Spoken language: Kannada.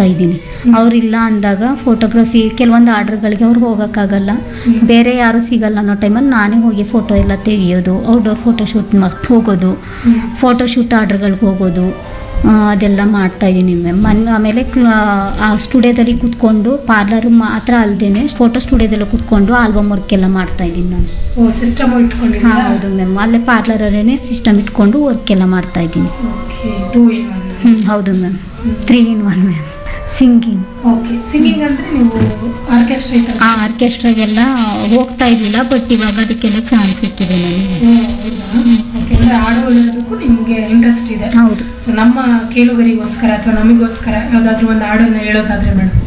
ಮಾಡ್ತಾ ಇದ್ದೀನಿ ಅವರಿಲ್ಲ ಅಂದಾಗ ಫೋಟೋಗ್ರಫಿ ಕೆಲವೊಂದು ಆರ್ಡ್ರ್ಗಳಿಗೆ ಅವ್ರು ಹೋಗೋಕ್ಕಾಗಲ್ಲ ಬೇರೆ ಯಾರು ಸಿಗಲ್ಲ ಅನ್ನೋ ಟೈಮಲ್ಲಿ ನಾನೇ ಹೋಗಿ ಫೋಟೋ ಎಲ್ಲ ತೆಗಿಯೋದು ಔಟ್ಡೋರ್ ಫೋಟೋಶೂಟ್ ಹೋಗೋದು ಫೋಟೋಶೂಟ್ ಆರ್ಡ್ರ್ಗಳಿಗೆ ಹೋಗೋದು ಆ, ಅದೆಲ್ಲ ಮಾಡ್ತಾ ಇದ್ದೀನಿ ಮ್ಯಾಮ್ ಮನ್ ಆಮೇಲೆ ಕ್ಲ- ಆ ಸ್ಟುಡಿಯೋದಲ್ಲಿ ಕೂತ್ಕೊಂಡು ಪಾರ್ಲರ್ ಮಾತ್ರ ಅಲ್ಲದೆ ಫೋಟೋ ಸ್ಟುಡಿಯೋದಲ್ಲಿ ಕೂತ್ಕೊಂಡು ಆಲ್ಬಮ್ ವರ್ಕ್ ಎಲ್ಲ ಮಾಡ್ತಾ ಇದ್ದೀನಿ ನಾನು ಓ ಸಿಸ್ಟಮ್ ಹಾಂ ಇಟ್ಕೊಂಡಿದ್ದೀರಾ ಹೌದು ಮ್ಯಾಮ್ ಅಲ್ಲೇ ಪಾರ್ಲರಲ್ಲೇ ಸಿಸ್ಟಮ್ ಇಟ್ಕೊಂಡು ವರ್ಕ್ ಎಲ್ಲ ಮಾಡ್ತಾ ಇದ್ದೀನಿ ಓಕೆ ಟೂ ಇನ್ ಒನ್ ಹ್ಞೂ ಹೌದು ma'am three in one ma'am singing okay singing ಅಂದ್ರೆ ನೀವು ಆರ್ಕೆಸ್ಟ್ರಾ ಈ ಥರ ಆ ಆರ್ಕೆಸ್ಟ್ರಾಗೆಲ್ಲ ಹೋಗ್ತಾ ಇರಲಿಲ್ಲ ಬಟ್ ಇವಾಗ ಅದಕ್ಕೆಲ್ಲ ಚಾನ್ಸ್ ಸಿಕ್ಕಿದೆ ನನಗೆ ಓ, ಹೌದಾ ಓಕೆ ಅಂದ್ರೆ ಹಾಡು ಹೇಳೋದಕ್ಕೂ ನಿಮಗೆ ಇಂಟ್ರೆಸ್ಟ್ ಇದೆ ಹೌದು ಸೊ ನಮ್ಮ ಕೇಳುಗರಿಗೋಸ್ಕರ ಅಥವಾ ನಮಗೋಸ್ಕರ ಯಾವುದಾದ್ರೂ ಒಂದು ಹಾಡನ್ನು ಹೇಳೋದಾದ್ರೆ ಮೇಡಮ್